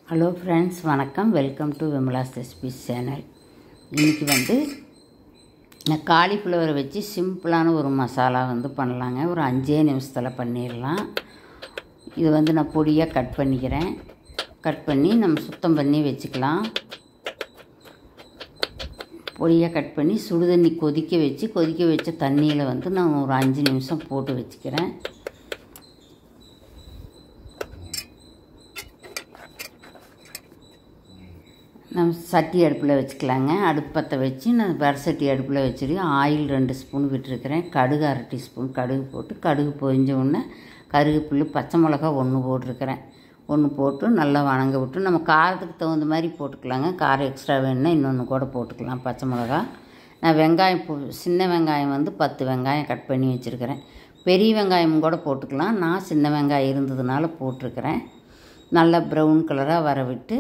hello friends வணக்கம் welcome to Vimala's recipes channel இன்றைக்கி வந்து நான் காலிஃப்ளவரை வச்சு சிம்பிளான ஒரு மசாலா வந்து பண்ணலாங்க ஒரு அஞ்சே நிமிஷத்தில் பண்ணிடலாம் இது வந்து நான் பொடியாக கட் பண்ணிக்கிறேன் கட் பண்ணி நம்ம சுத்தம் பண்ணி வச்சுக்கலாம் பொடியாக கட் பண்ணி சுடுதண்ணி கொதிக்க வச்சு கொதிக்க வச்ச தண்ணியில் வந்து நான் ஒரு அஞ்சு நிமிஷம் போட்டு வச்சுக்கிறேன் நம்ம சட்டி அடுப்பில் வச்சுக்கலாங்க அடுப்பத்தை வச்சு நான் சட்டி அடுப்பில் வச்சுட்டு ஆயில் ரெண்டு ஸ்பூன் விட்டுருக்கிறேன் கடுகு அரை டீஸ்பூன் கடுகு போட்டு கடுகு பொரிஞ்ச உடனே கருவேப்பில்லு பச்சை மிளகா ஒன்று போட்டிருக்கிறேன் ஒன்று போட்டு நல்லா வணங்க விட்டு நம்ம காரத்துக்கு தகுந்த மாதிரி போட்டுக்கலாங்க காரம் எக்ஸ்ட்ரா வேணுன்னா இன்னொன்று கூட போட்டுக்கலாம் பச்சை மிளகா நான் வெங்காயம் போ சின்ன வெங்காயம் வந்து பத்து வெங்காயம் கட் பண்ணி வச்சுருக்கிறேன் பெரிய வெங்காயம் கூட போட்டுக்கலாம் நான் சின்ன வெங்காயம் இருந்ததுனால போட்டிருக்கிறேன் நல்லா ப்ரௌன் கலராக வர விட்டு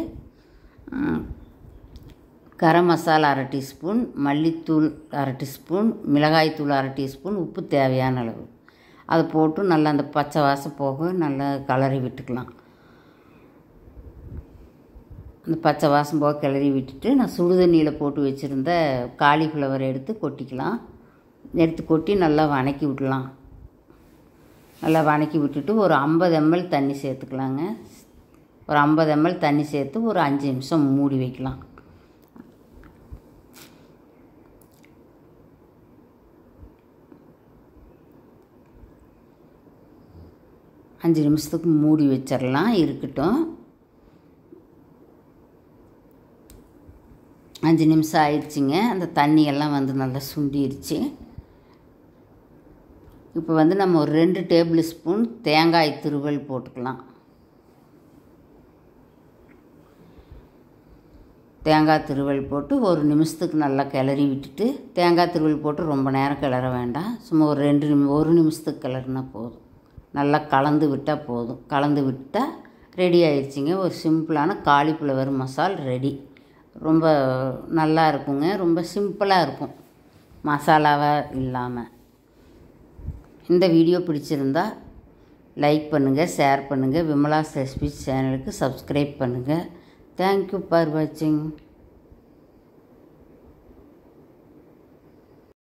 கரம் மசாலா அரை டீஸ்பூன் மல்லித்தூள் அரை டீஸ்பூன் மிளகாய்த்தூள் அரை டீஸ்பூன் உப்பு தேவையான அளவு அதை போட்டு நல்லா அந்த பச்சை வாசம் போக நல்லா கலரி விட்டுக்கலாம் அந்த பச்சை வாசம் போக கிளறி விட்டுட்டு நான் சுடுதண்ணியில் போட்டு வச்சுருந்த காலிஃப்ளவர் எடுத்து கொட்டிக்கலாம் எடுத்து கொட்டி நல்லா வணக்கி விடலாம் நல்லா வணக்கி விட்டுட்டு ஒரு ஐம்பது எம்எல் தண்ணி சேர்த்துக்கலாங்க ஒரு ஐம்பது எம்எல் தண்ணி சேர்த்து ஒரு அஞ்சு நிமிஷம் மூடி வைக்கலாம் அஞ்சு நிமிஷத்துக்கு மூடி வச்சிடலாம் இருக்கட்டும் அஞ்சு நிமிஷம் ஆயிடுச்சுங்க அந்த தண்ணியெல்லாம் வந்து நல்லா சுண்டிருச்சு இப்போ வந்து நம்ம ஒரு ரெண்டு டேபிள் ஸ்பூன் தேங்காய் துருவல் போட்டுக்கலாம் தேங்காய் திருவல் போட்டு ஒரு நிமிஷத்துக்கு நல்லா கிளறி விட்டுட்டு தேங்காய் திருவல் போட்டு ரொம்ப நேரம் கிளற வேண்டாம் சும்மா ஒரு ரெண்டு நிமி ஒரு நிமிஷத்துக்கு கிளறினா போதும் நல்லா கலந்து விட்டால் போதும் கலந்து விட்டால் ரெடி ஆயிடுச்சிங்க ஒரு சிம்பிளான காலிஃப்ளவர் மசால் ரெடி ரொம்ப நல்லா இருக்குங்க ரொம்ப சிம்பிளாக இருக்கும் மசாலாவாக இல்லாமல் இந்த வீடியோ பிடிச்சிருந்தா லைக் பண்ணுங்கள் ஷேர் பண்ணுங்கள் விமலாஸ் ரெசிபிஸ் சேனலுக்கு சப்ஸ்கிரைப் பண்ணுங்கள் தேங்க்யூ ஃபார் வாட்சிங்